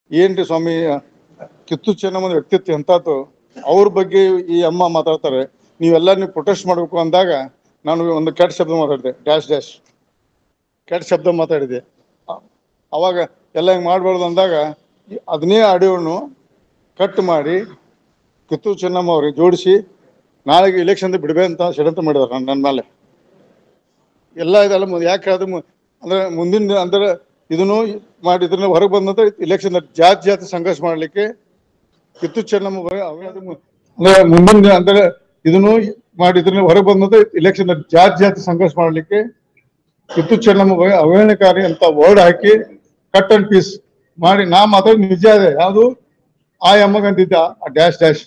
ಏನ್ರಿ ಸ್ವಾಮಿ ಕಿತ್ತು ಚೆನ್ನಮ್ಮನ ವ್ಯಕ್ತಿತ್ವ ಎಂತಾತು ಅವ್ರ ಬಗ್ಗೆ ಈ ಅಮ್ಮ ಮಾತಾಡ್ತಾರೆ ನೀವೆಲ್ಲ ನೀವು ಪ್ರೊಟೆಸ್ಟ್ ಮಾಡಬೇಕು ಅಂದಾಗ ನಾನು ಒಂದು ಕೆಟ್ಟ ಶಬ್ದ ಮಾತಾಡಿದೆ ಡ್ಯಾಶ್ ಡ್ಯಾಶ್ ಕೆಟ್ಟ ಶಬ್ದ ಮಾತಾಡಿದೆ ಅ- ಅವಾಗ ಎಲ್ಲ ಹಿಂಗೆ ಮಾಡಬಾರ್ದು ಅಂದಾಗ ಈ- ಅದನ್ನೇ ಆಡಿಯೋನು ಕಟ್ ಮಾಡಿ ಕಿತ್ತೂರು ಚೆನ್ನಮ್ಮ ಅವ್ರಿಗೆ ಜೋಡಿಸಿ ನಾಳೆಗೆ ಇಲೆಕ್ಷನ್ ಬಿಡಬೇ ಅಂತ ಷಡ್ಯಂತ್ರ ಮಾಡಿದಾರೆ ನನ್ನ ನನ್ನ ಮೇಲೆ ಎಲ್ಲ ಇದೆಲ್ಲ ಮು- ಯಾಕೆ ಅದು ಮು- ಅಂದ್ರೆ ಮುಂದಿನ ಅಂದ್ರೆ ಇದನ್ನು ಮಾಡಿ ಇದನ್ನ ಹೊರಗೆ ಬಂದಂತ ಇಲೆಕ್ಷನ್ ಜಾತಿ ಜಾತಿ ಸಂಘರ್ಷ ಮಾಡ್ಲಿಕ್ಕೆ ಕಿತ್ತು ಚೆನ್ನಮ್ಮ ಬಗ್ಗೆ ಅವ- ಮು- ಅಂದ್ರೆ ಮುಂದಿನ ಅಂದ್ರೆ ಇದನ್ನು ಮಾಡಿ ಇದನ್ನ ಹೊರಗೆ ಬಂದಂತ ಇಲೆಕ್ಷನ್ ಜಾತಿ ಜಾತಿ ಸಂಘರ್ಷ ಮಾಡ್ಲಿಕ್ಕೆ ಕಿತ್ತು ಚೆನ್ನಮ್ಮ ಬಗ್ಗೆ ಅವಹೇಳನಕಾರಿ ಅಂತ ವರ್ಡ್ ಹಾಕಿ ಕಟ್ ಅಂಡ್ ಪೀಸ್ ಮಾಡಿ ನಾ ಮಾತಾಡಿ ನಿಜ ಇದೆ ಯಾವುದು ಆ ಅಮ್ಮಗಂತಿದ್ದ ಆ ಡ್ಯಾಶ್ ಡ್ಯಾಶ್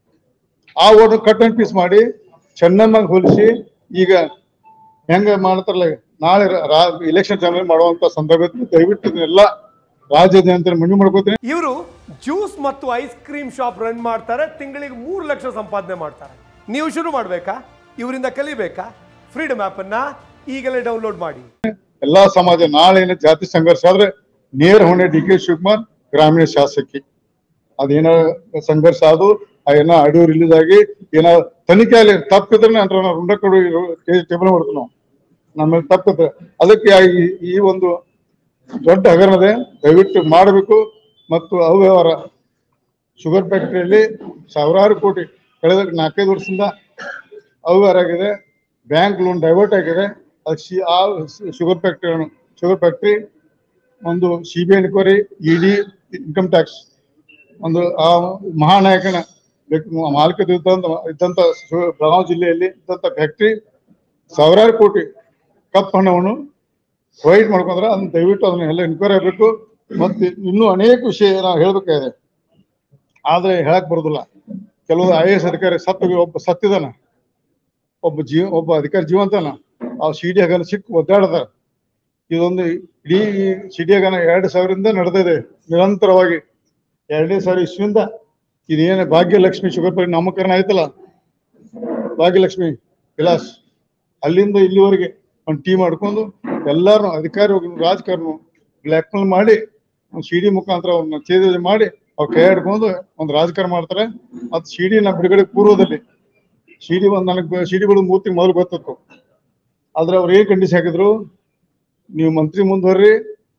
ಆ ವರ್ಡ್ ಕಟ್ ಅಂಡ್ ಪೀಸ್ ಮಾಡಿ ಚೆನ್ನಮ್ಮ ಹೋಲಿಸಿ ಈಗ ಹೆಂಗ ಮಾಡ್ತಾರಲ್ಲ ನಾಳೆ ಇಲೆಕ್ಷನ್ ಟೈಮಲ್ಲಿ ಮಾಡುವಂತ ಸಂದರ್ಭ ಇತ್ತು. ದಯವಿಟ್ಟು ಇದನ್ನೆಲ್ಲ ರಾಜ್ಯದ ಮಣ್ಣು ಮಾಡ್ಕೋತೀನಿ ಇವರು ಜ್ಯೂಸ್ ಮತ್ತು ಐಸ್ ಕ್ರೀಮ್ ಶಾಪ್ ರನ್ ಮಾಡ್ತಾರೆ ತಿಂಗಳಿಗೆ ಮೂರು ಲಕ್ಷ ಸಂಪಾದನೆ ಮಾಡ್ತಾರೆ ನೀವು ಶುರು ಮಾಡಬೇಕಾ ಇವರಿಂದ ಕಲಿಬೇಕಾ ಫ್ರೀಡಮ್ ಅನ್ನ ಈಗಲೇ ಡೌನ್ಲೋಡ್ ಮಾಡಿ ಎಲ್ಲಾ ಸಮಾಜ ನಾಳೆ ಏನು ಜಾತಿ ಸಂಘರ್ಷ ಆದ್ರೆ ನೇರ ಹೊಣೆ ಡಿ ಕೆ ಶಿವಕುಮಾರ್ ಗ್ರಾಮೀಣ ಶಾಸಕಿ ಅದೇನ ಸಂಘರ್ಷ ಅದು ಆ ಏನೋ ಆಡಿಯೋ ರಿಲೀಸ್ ಆಗಿ ಏನೋ ತನಿಖೆ ಅಲ್ಲಿ ತಪ್ಪಿದ್ರೆ ನಂತರ ನಾವು ರುಂಡ ಕೊಡು ಟೇಬಲ್ ಮಾಡ್ತೀವಿ ನಾವು ನಮ್ಮ ಮೇಲೆ ತಪ್ಪಿದ್ರೆ ಅದಕ್ಕೆ ಈ- ಈ ಒಂದು ದೊಡ್ಡ ಹಗರಣದೆ ದಯವಿಟ್ಟು ಮಾಡಬೇಕು ಮತ್ತು ಅವ್ಯವಹಾರ ಶುಗರ್ ಫ್ಯಾಕ್ಟರಿಯಲ್ಲಿ ಸಾವಿರಾರು ಕೋಟಿ ಕಳೆದ ನಾಲ್ಕೈದು ವರ್ಷದಿಂದ ಅವ್ಯವಹಾರ ಆಗಿದೆ ಬ್ಯಾಂಕ್ ಲೋನ್ ಡೈವರ್ಟ್ ಆಗಿದೆ ಅದಕ್ಕೆ ಸಿ- ಆ ಶುಗರ್ ಫ್ಯಾಕ್ಟರಿ ಶುಗರ್ ಫ್ಯಾಕ್ಟರಿ ಒಂದು C B I enquiry ED income tax ಒಂದು ಆ ಮಹಾನಾಯಕನ ವ್ಯಕ್ತಿ- ಮಾಲೀಕತ್ವ ಇದ್ದಂತ ಇದ್ದಂತ ಶು- ಬೆಳಗಾವಿ ಜಿಲ್ಲೆಯಲ್ಲಿ ಇದ್ದಂತ ಫ್ಯಾಕ್ಟರಿ ಸಾವಿರಾರು ಕೋಟಿ ಕಪ್ ಹಣವನ್ನು ಪ್ರೊವೈಡ್ ಮಾಡ್ಕೊಂಡ್ರೆ ಅದನ್ನ ದಯವಿಟ್ಟು ಅದನ್ನ ಎಲ್ಲ ಎನ್ಕ್ವೈರಿ ಆಗಬೇಕು ಮತ್ತೆ ಇನ್ನೂ ಅನೇಕ ವಿಷಯ ನಾವು ಹೇಳ್ಬೇಕಾಗಿದೆ ಆದ್ರೆ ಹೇಳಕ್ ಬರೋದಿಲ್ಲ ಕೆಲವು ಐ ಎಸ್ ಅಧಿಕಾರಿ ಸತ್ತು ಒಬ್ಬ ಸತ್ತಿದಾನ ಒಬ್ಬ ಜೀವ ಒಬ್ಬ ಅಧಿಕಾರಿ ಜೀವಂತನ ಆ ಸಿ ಡಿ ಹಗನ ಸಿಕ್ಕು ಒದ್ದಾಡದ ಇದೊಂದು ಇಡೀ ಸಿ ಡಿ ಹಗನ ಎರಡು ಸಾವಿರದಿಂದ ನಡೆದಿದೆ ನಿರಂತರವಾಗಿ ಎರಡನೇ ಸಾವಿರ ಇಸ್ವಿಯಿಂದ ಇದೇನು ಭಾಗ್ಯಲಕ್ಷ್ಮಿ ಶುಗರ್ ಫ್ಯಾಕ್ಟರಿ ನಾಮಕರಣ ಆಯ್ತಲ್ಲ ಭಾಗ್ಯಲಕ್ಷ್ಮಿ ವಿಲಾಸ್ ಅಲ್ಲಿಂದ ಇಲ್ಲಿವರೆಗೆ ಒಂದು ಟೀಮ್ ಮಾಡ್ಕೊಂಡು ಎಲ್ಲಾರು ಅಧಿಕಾರಿ ರಾಜಕಾರಣ ಬ್ಲ್ಯಾಕ್ ಮೇಲ್ ಮಾಡಿ ಒಂದು ಸಿ ಡಿ ಮುಖಾಂತರ ಅವ್ರನ್ನ ಛೇದ ಮಾಡಿ ಅವ್ರ ಕೈ ಹಿಡ್ಕೊಂಡು ಒಂದು ರಾಜಕಾರಣ ಮಾಡ್ತಾರೆ ಅದು ಸಿ ಡಿ ನಮ್ಮ ಬಿಡುಗಡೆ ಪೂರ್ವದಲ್ಲಿ ಸಿ ಡಿ ಒಂದು ನನಗೆ ಸಿ ಡಿ ಬಿಡೋದು ಮೂರ್ತಿ ಮೊದಲು ಗೊತ್ತಿತ್ತು ಆದ್ರೆ ಅವ್ರು ಏನ್ ಕಂಡೀಷನ್ ಹಾಕಿದ್ರು ನೀವು ಮಂತ್ರಿ ಮುಂದುವರ್ರಿ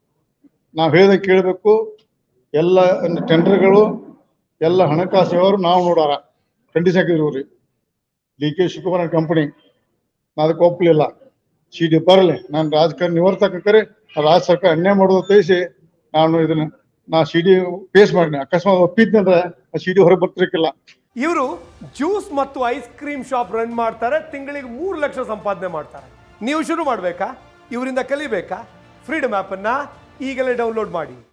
ನಾವ್ ಹೇಳ್ದ ಕೇಳಬೇಕು ಎಲ್ಲ ಟೆಂಡರ್ಗಳು ಎಲ್ಲ ಹಣಕಾಸು ವ್ಯವಹಾರ ನಾವು ನೋಡಾರ ಕಂಡೀಷನ್ ಹಾಕಿದ್ರು ಅವ್ರಿ ಡಿ ಕೆ ಶಿವಕುಮಾರ್ ಕಂಪನಿ ನಾ ಅದಕ್ಕೆ ಒಪ್ಪಲಿಲ್ಲ ಸಿ ಡಿ ಬರಲಿ ನಾನು ರಾಜಕಾರಣ ನಿವರ್ತಕರೆ ರಾಜ್ಯ ಸರ್ಕಾರ ಅನ್ಯಾಯ ಮಾಡೋದು ತಿಳಿಸಿ ನಾನು ಇದನ್ನ ನಾ ಸಿ ಡಿ ಪೇಸ್ ಮಾಡಿನಿ ಅಕಸ್ಮಾತ್ ಒಪ್ಪಿದ್ನಂದ್ರೆ ಆ ಸಿ ಡಿ ಹೊರಗೆ ಬರ್ತಿರ್ಕಿಲ್ಲ ಇವರು ಜ್ಯೂಸ್ ಮತ್ತು ಐಸ್ ಕ್ರೀಮ್ ಶಾಪ್ ರನ್ ಮಾಡ್ತಾರೆ ತಿಂಗಳಿಗೆ ಮೂರು ಲಕ್ಷ ಸಂಪಾದನೆ ಮಾಡ್ತಾರೆ ನೀವು ಶುರು ಮಾಡಬೇಕಾ ಇವರಿಂದ ಕಲಿಬೇಕಾ ಫ್ರೀಡಮ್ ಅನ್ನ ಈಗಲೇ ಡೌನ್ಲೋಡ್ ಮಾಡಿ